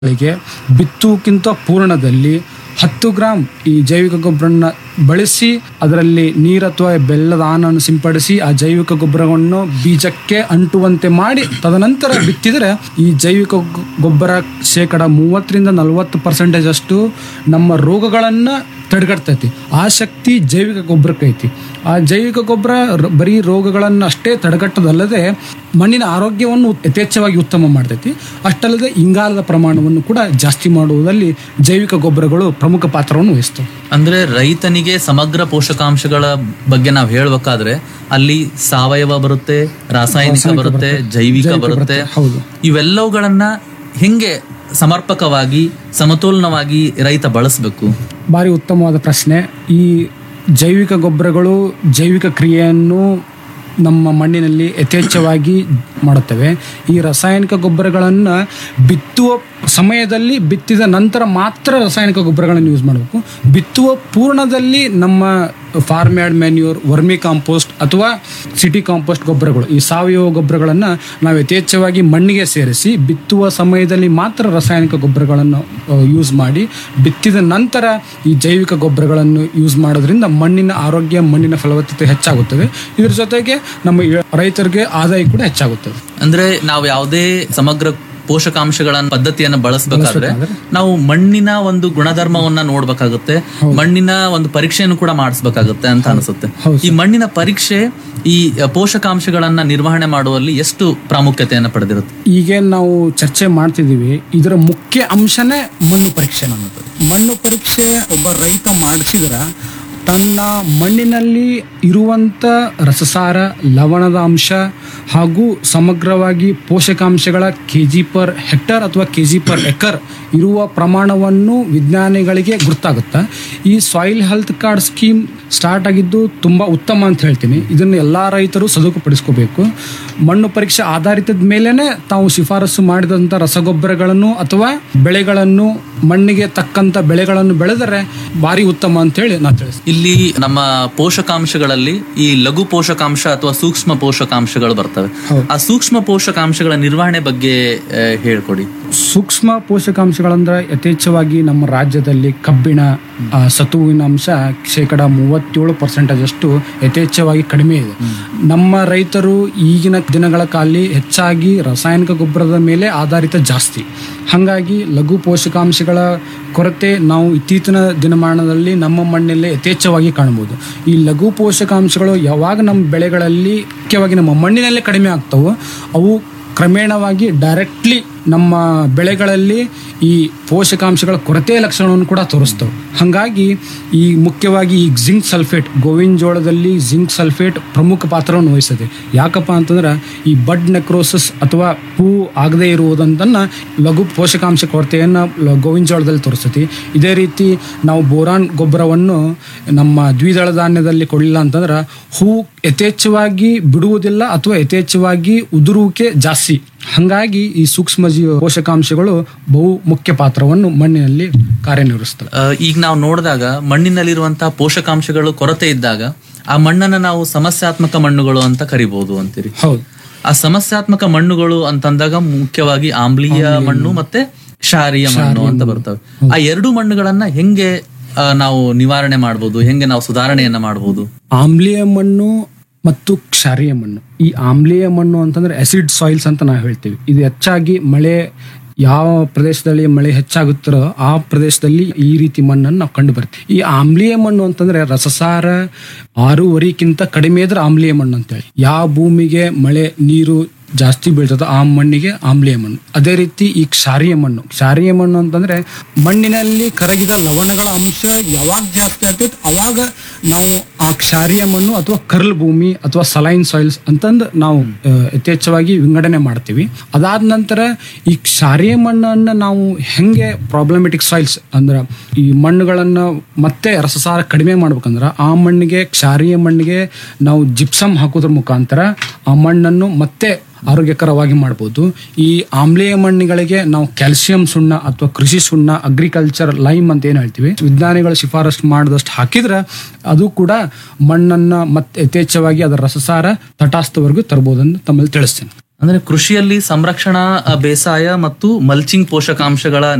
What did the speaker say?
ಗಳಿಗೆ ಬಿತ್ತುವುಕ್ಕಿಂತ ಪೂರ್ಣದಲ್ಲಿ ಹತ್ತು ಗ್ರಾಂ ಈ ಜೈವಿಕ ಗೊಬ್ಬರನ್ನ ಬಳಸಿ ಅದರಲ್ಲಿ ನೀರು ಅಥವಾ ಬೆಲ್ಲದ ಆನನ್ನು ಸಿಂಪಡಿಸಿ ಆ ಜೈವಿಕ ಗೊಬ್ಬರವನ್ನು ಬೀಜಕ್ಕೆ ಅಂಟುವಂತೆ ಮಾಡಿ ತದನಂತರ ಬಿತ್ತಿದರೆ ಈ ಜೈವಿಕ ಗೊ- ಗೊಬ್ಬರ ಶೇಕಡ ಮೂವತ್ತರಿಂದ ನಲವತ್ತು ಪರ್ಸೆಂಟೇಜ್ ಅಷ್ಟು ನಮ್ಮ ರೋಗಗಳನ್ನು ತಡೆಗಟ್ತೈತಿ ಆ ಶಕ್ತಿ ಜೈವಿಕ ಗೊಬ್ಬರಕ್ಕೆ ಐತಿ ಆ ಜೈವಿಕ ಗೊಬ್ಬರ ರ- ಬರೀ ರೋಗಗಳನ್ನು ಅಷ್ಟೇ ತಡೆಗಟ್ಟದಲ್ಲದೆ ಮಣ್ಣಿನ ಆರೋಗ್ಯವನ್ನು ಯಥೇಚ್ಛವಾಗಿ ಉತ್ತಮ ಮಾಡ್ತೈತಿ ಅಷ್ಟಲ್ಲದೆ ಇಂಗಾಲದ ಪ್ರಮಾಣವನ್ನು ಕೂಡ ಜಾಸ್ತಿ ಮಾಡುವುದರಲ್ಲಿ ಜೈವಿಕ ಗೊಬ್ಬರಗಳು ಪ್ರಮುಖ ಪಾತ್ರವನ್ನು ವಹಿಸ್ತವೆ ಅಂದ್ರೆ ರೈತನಿಗೆ ಸಮಗ್ರ ಪೋಷಕಾಂಶಗಳ ಬಗ್ಗೆ ನಾವು ಹೇಳ್ಬೇಕಾದ್ರೆ ಅಲ್ಲಿ ಸಾವಯವ ಬರುತ್ತೆ ರಾಸಾಯನಿಕ ಬರುತ್ತೆ ಜೈವಿಕ ಬರುತ್ತೆ ಹೌದು ಇವೆಲ್ಲವುಗಳನ್ನ ಹೆಂಗೆ ಸಮರ್ಪಕವಾಗಿ ಸಮತೋಲನವಾಗಿ ರೈತ ಬಳಸಬೇಕು ಭಾರಿ ಉತ್ತಮವಾದ ಪ್ರಶ್ನೆ ಈ ಜೈವಿಕ ಗೊಬ್ಬರಗಳು ಜೈವಿಕ ಕ್ರಿಯೆಯನ್ನು ನಮ್ಮ ಮಣ್ಣಿನಲ್ಲಿ ಯಥೇಚ್ಛವಾಗಿ ಮಾಡುತ್ತವೆ ಈ ರಾಸಾಯನಿಕ ಗೊಬ್ಬರಗಳನ್ನು ಬಿತ್ತುವ ಸಮಯದಲ್ಲಿ ಬಿತ್ತಿದ ನಂತರ ಮಾತ್ರ ರಾಸಾಯನಿಕ ಗೊಬ್ಬರಗಳನ್ನು ಯೂಸ್ ಮಾಡಬೇಕು ಬಿತ್ತುವ ಪೂರ್ಣದಲ್ಲಿ ನಮ್ಮ farmyard manure vermicompost ಅಥವಾ ಸಿಟಿ ಕಾಂಪೋಸ್ಟ್ ಗೊಬ್ಬರಗಳು ಈ ಸಾವಯವ ಗೊಬ್ಬರಗಳನ್ನು ನಾವು ಯಥೇಚ್ಛವಾಗಿ ಮಣ್ಣಿಗೆ ಸೇರಿಸಿ ಬಿತ್ತುವ ಸಮಯದಲ್ಲಿ ಮಾತ್ರ ರಾಸಾಯನಿಕ ಗೊಬ್ಬರಗಳನ್ನು ಯೂಸ್ ಮಾಡಿ ಬಿತ್ತಿದ ನಂತರ ಈ ಜೈವಿಕ ಗೊಬ್ಬರಗಳನ್ನು ಯೂಸ್ ಮಾಡೋದ್ರಿಂದ ಮಣ್ಣಿನ ಆರೋಗ್ಯ ಮಣ್ಣಿನ ಫಲವತ್ತತೆ ಹೆಚ್ಚಾಗುತ್ತದೆ ಇದ್ರ ಜೊತೆಗೆ ನಮ್ಮ ಇ- ರೈತರಿಗೆ ಆದಾಯ ಕೂಡ ಹೆಚ್ಚಾಗುತ್ತದೆ ಅಂದ್ರೆ ನಾವು ಯಾವುದೇ ಸಮಗ್ರ ಪೋಷಕಾಂಶಗಳ ಪದ್ಧತಿಯನ್ನು ಬಳಸಬೇಕಾದ್ರೆ ನಾವು ಮಣ್ಣಿನ ಒಂದು ಗುಣಧರ್ಮವನ್ನ ನೋಡ್ಬೇಕಾಗುತ್ತೆ ಮಣ್ಣಿನ ಒಂದು ಪರೀಕ್ಷೆಯನ್ನು ಕೂಡ ಮಾಡಿಸ್ಬೇಕಾಗುತ್ತೆ ಅಂತ ಅನಿಸುತ್ತೆ ಈ ಮಣ್ಣಿನ ಪರೀಕ್ಷೆ ಈ ಪೋಷಕಾಂಶಗಳನ್ನ ನಿರ್ವಹಣೆ ಮಾಡುವಲ್ಲಿ ಎಷ್ಟು ಪ್ರಾಮುಖ್ಯತೆಯನ್ನು ಪಡೆದಿರುತ್ತೆ ಈಗೇನು ನಾವು ಚರ್ಚೆ ಮಾಡ್ತಿದ್ದೀವಿ ಇದರ ಮುಖ್ಯ ಅಂಶನೇ ಮಣ್ಣು ಪರೀಕ್ಷೆ ಅನ್ನೋದು ಮಣ್ಣು ಪರೀಕ್ಷೆ ಒಬ್ಬ ರೈತ ಮಾಡಿಸಿದ್ರ ತನ್ನ ಮಣ್ಣಿನಲ್ಲಿ ಇರುವಂಥ ರಸಸಾರ ಲವಣದ ಅಂಶ ಹಾಗೂ ಸಮಗ್ರವಾಗಿ ಪೋಷಕಾಂಶಗಳ ಕೆ ಜಿ ಪರ್ ಹೆಕ್ಟರ್ ಅಥವಾ ಕೆ ಜಿ ಪರ್ ಎಕರ್ ಇರುವ ಪ್ರಮಾಣವನ್ನು ವಿಜ್ಞಾನಿಗಳಿಗೆ ಗೊತ್ತಾಗುತ್ತೆ ಈ soil health card scheme start ಆಗಿದ್ದು ತುಂಬ ಉತ್ತಮ ಅಂತ ಹೇಳ್ತೀನಿ ಇದನ್ನು ಎಲ್ಲ ರೈತರು ಸದುಪಡಿಸ್ಕೋಬೇಕು ಮಣ್ಣು ಪರೀಕ್ಷೆ ಆಧಾರಿತದ ಮೇಲೇನೆ ತಾವು ಶಿಫಾರಸು ಮಾಡಿದಂಥ ರಸಗೊಬ್ಬರಗಳನ್ನು ಅಥವಾ ಬೆಳೆಗಳನ್ನು ಮಣ್ಣಿಗೆ ತಕ್ಕಂಥ ಬೆಳೆಗಳನ್ನು ಬೆಳೆದರೆ ಭಾರಿ ಉತ್ತಮ ಅಂತೇಳಿ ನಾನು ತಿಳಿಸ್ತೀನಿ ಇಲ್ಲಿ ನಮ್ಮ ಪೋಷಕಾಂಶಗಳಲ್ಲಿ ಈ ಲಘು ಪೋಷಕಾಂಶ ಅಥವಾ ಸೂಕ್ಷ್ಮ ಪೋಷಕಾಂಶಗಳು ಬರ್ತವೆ ಆ ಸೂಕ್ಷ್ಮ ಪೋಷಕಾಂಶಗಳ ನಿರ್ವಹಣೆ ಬಗ್ಗೆ ಆ, ಹೇಳ್ಕೊಡಿ ಸೂಕ್ಷ್ಮ ಪೋಷಕಾಂಶಗಳಂದ್ರೆ ಯಥೇಚ್ಛವಾಗಿ ನಮ್ಮ ರಾಜ್ಯದಲ್ಲಿ ಕಬ್ಬಿಣ ಆ, ಸತುವಿನ ಅಂಶ ಶೇಕಡ ಮೂವತ್ತೇಳು ಪರ್ಸೆಂಟೇಜ್ ಅಷ್ಟು ಯಥೇಚ್ಛವಾಗಿ ಕಡಿಮೆ ಇದೆ ನಮ್ಮ ರೈತರು ಈಗಿನ ದಿನಗಳ ಕಾಲಿ ಹೆಚ್ಚಾಗಿ ರಾಸಾಯನಿಕ ಗೊಬ್ಬರದ ಮೇಲೆ ಆಧಾರಿತ ಜಾಸ್ತಿ ಹಾಗಾಗಿ ಲಘು ಪೋಷಕಾಂಶಗಳ ಕೊರತೆ ನಾವು ಇತ್ತೀಚಿನ ದಿನಮಾನದಲ್ಲಿ ನಮ್ಮ ಮಣ್ಣಲ್ಲಿ ಯಥೇಚ್ಛವಾಗಿ ಕಾಣಬಹುದು ಈ ಲಘು ಪೋಷಕಾಂಶಗಳು ಯಾವಾಗ ನಮ್ಮ ಬೆಳೆಗಳಲ್ಲಿ ಮುಖ್ಯವಾಗಿ ನಮ್ಮ ಮಣ್ಣಿನಲ್ಲೇ ಕಡಿಮೆ ಆಗ್ತವೋ ಅವು ಕ್ರಮೇಣವಾಗಿ ಡೈರೆಕ್ಟ್ಲಿ ನಮ್ಮ ಬೆಳೆಗಳಲ್ಲಿ ಈ ಪೋಷಕಾಂಶಗಳ ಕೊರತೆಯ ಲಕ್ಷಣವನ್ನು ಕೂಡ ತೋರಿಸ್ತವೆ ಹಾಗಾಗಿ ಈ ಮುಖ್ಯವಾಗಿ ಈ ಜಿಂಕ್ ಸಲ್ಫೇಟ್ ಗೋವಿನ ಜೋಳದಲ್ಲಿ ಜಿಂಕ್ ಸಲ್ಫೇಟ್ ಪ್ರಮುಖ ಪಾತ್ರವನ್ನು ವಹಿಸ್ತದೆ ಯಾಕಪ್ಪ ಅಂತಂದ್ರೆ ಈ ಬಡ್ ನೆಕ್ರೋಸಿಸ್ ಅಥವಾ ಹೂ ಆಗದೇ ಇರುವುದಂತನ್ನ ಲಘು ಪೋಷಕಾಂಶ ಕೊರತೆಯನ್ನು ಲ- ಗೋವಿನ ಜೋಳದಲ್ಲಿ ತೋರಿಸ್ತೈತಿ ಇದೇ ರೀತಿ ನಾವು ಬೋರಾನ್ ಗೊಬ್ಬರವನ್ನು ನಮ್ಮ ದ್ವಿದಳ ಧಾನ್ಯದಲ್ಲಿ ಕೊಡಲಿಲ್ಲ ಅಂತಂದ್ರೆ ಹೂ ಯಥೇಚ್ಛವಾಗಿ ಬಿಡುವುದಿಲ್ಲ ಅಥವಾ ಯಥೇಚ್ಛವಾಗಿ ಉದುರುವಿಕೆ ಜಾಸ್ತಿ ಹಾಗಾಗಿ ಈ ಸೂಕ್ಷ್ಮ ಜೀವ ಪೋಷಕಾಂಶಗಳು ಬಹು ಮುಖ್ಯ ಪಾತ್ರವನ್ನು ಮಣ್ಣಿನಲ್ಲಿ ಕಾರ್ಯನಿರ್ವಹಿಸ್ತವೆ ಆ, ಈಗ ನಾವು ನೋಡಿದಾಗ ಮಣ್ಣಿನಲ್ಲಿರುವಂತಹ ಪೋಷಕಾಂಶಗಳು ಕೊರತೆ ಇದ್ದಾಗ ಆ ಮಣ್ಣನ್ನ ನಾವು ಸಮಸ್ಯಾತ್ಮಕ ಮಣ್ಣುಗಳು ಅಂತ ಕರಿಬಹುದು ಅಂತೀರಿ ಹೌದು ಆ ಸಮಸ್ಯಾತ್ಮಕ ಮಣ್ಣುಗಳು ಅಂತಂದಾಗ ಮುಖ್ಯವಾಗಿ ಆಮ್ಲೀಯ ಮಣ್ಣು ಮತ್ತೆ ಕ್ಷಾರೀಯ ಮಣ್ಣು ಅಂತ ಬರ್ತವೆ ಆ ಎರಡು ಮಣ್ಣುಗಳನ್ನ ಹೆಂಗೆ ಆ, ನಾವು ನಿವಾರಣೆ ಮಾಡಬಹುದು ಹೆಂಗೆ ನಾವು ಸುಧಾರಣೆಯನ್ನ ಮಾಡಬಹುದು ಆಮ್ಲೀಯ ಮಣ್ಣು ಮತ್ತು ಕ್ಷಾರೀಯ ಮಣ್ಣು ಈ ಆಮ್ಲೀಯ ಮಣ್ಣು ಅಂತಂದ್ರೆ ಆಸಿಡ್ ಸಾಯಿಲ್ಸ್ ಅಂತ ನಾವು ಹೇಳ್ತೀವಿ ಇದು ಹೆಚ್ಚಾಗಿ ಮಳೆ ಯಾವ ಪ್ರದೇಶದಲ್ಲಿ ಮಳೆ ಹೆಚ್ಚಾಗುತ್ತೋ ಆ ಪ್ರದೇಶದಲ್ಲಿ ಈ ರೀತಿ ಮಣ್ಣನ್ನು ನಾವು ಕಂಡು ಬರ್ತೀವಿ ಈ ಆಮ್ಲೀಯ ಮಣ್ಣು ಅಂತಂದ್ರೆ ರಸಸಾರ ಆರೂವರೆಕ್ಕಿಂತ ಕಡಿಮೆ ಇದ್ರೆ ಆಮ್ಲೀಯ ಮಣ್ಣು ಅಂತೇಳಿ ಯಾವ ಭೂಮಿಗೆ ಮಳೆ ನೀರು ಜಾಸ್ತಿ ಬೀಳ್ತದೋ ಆ ಮಣ್ಣಿಗೆ ಆಮ್ಲೀಯ ಮಣ್ಣು ಅದೇ ರೀತಿ ಈ ಕ್ಷಾರೀಯ ಮಣ್ಣು ಕ್ಷಾರೀಯ ಮಣ್ಣು ಅಂತಂದ್ರೆ ಮಣ್ಣಿನಲ್ಲಿ ಕರಗಿದ ಲವಣಗಳ ಅಂಶ ಯಾವಾಗ ಜಾಸ್ತಿ ಆಗ್ತೈತೆ ಅವಾಗ ನಾವು ಆ ಕ್ಷಾರೀಯ ಮಣ್ಣು ಅಥವಾ ಕರ್ಲ್ ಭೂಮಿ ಅಥವಾ ಸಲೈನ್ ಸಾಯಿಲ್ಸ್ ಅಂತಂದು ನಾವು ಆ, ಯಥೇಚ್ಛವಾಗಿ ವಿಂಗಡಣೆ ಮಾಡ್ತೀವಿ ಅದಾದ ನಂತರ ಈ ಕ್ಷಾರೀಯ ಮಣ್ಣನ್ನು ನಾವು ಹೆಂಗೆ ಪ್ರಾಬ್ಲಮೆಟಿಕ್ ಸಾಯಿಲ್ಸ್ ಅಂದ್ರೆ ಈ ಮಣ್ಣುಗಳನ್ನು ಮತ್ತೆ ರಸಸಾರ ಕಡಿಮೆ ಮಾಡ್ಬೇಕಂದ್ರೆ ಆ ಮಣ್ಣಿಗೆ ಕ್ಷಾರೀಯ ಮಣ್ಣಿಗೆ ನಾವು ಜಿಪ್ಸಮ್ ಹಾಕೋದ್ರ ಮುಖಾಂತರ ಆ ಮಣ್ಣನ್ನು ಮತ್ತೆ ಆರೋಗ್ಯಕರವಾಗಿ ಮಾಡ್ಬೋದು ಈ ಆಮ್ಲೀಯ ಮಣ್ಣಿಗಳಿಗೆ ನಾವು ಕ್ಯಾಲ್ಸಿಯಂ ಸುಣ್ಣ ಅಥವಾ ಕೃಷಿ ಸುಣ್ಣ ಅಗ್ರಿಕಲ್ಚರ್ ಲೈಮ್ ಅಂತ ಏನು ಹೇಳ್ತೀವಿ ವಿಜ್ಞಾನಿಗಳು ಶಿಫಾರಸು ಮಾಡಿದಷ್ಟು ಹಾಕಿದ್ರೆ ಅದು ಕೂಡ ಮಣ್ಣನ್ನ ಮತ್ತೆ ಯಥೇಚ್ಛವಾಗಿ ಅದರ ರಸಸಾರ ತಟಾಸ್ಥವರೆಗೂ ತರ್ಬೋದಂತ ತಮ್ಮಲ್ಲಿ ತಿಳಿಸ್ತೇನೆ ಅಂದ್ರೆ ಕೃಷಿಯಲ್ಲಿ ಸಂರಕ್ಷಣಾ ಆ, ಬೇಸಾಯ ಮತ್ತು ಮಲ್ಚಿಂಗ್ ಪೋಷಕಾಂಶಗಳ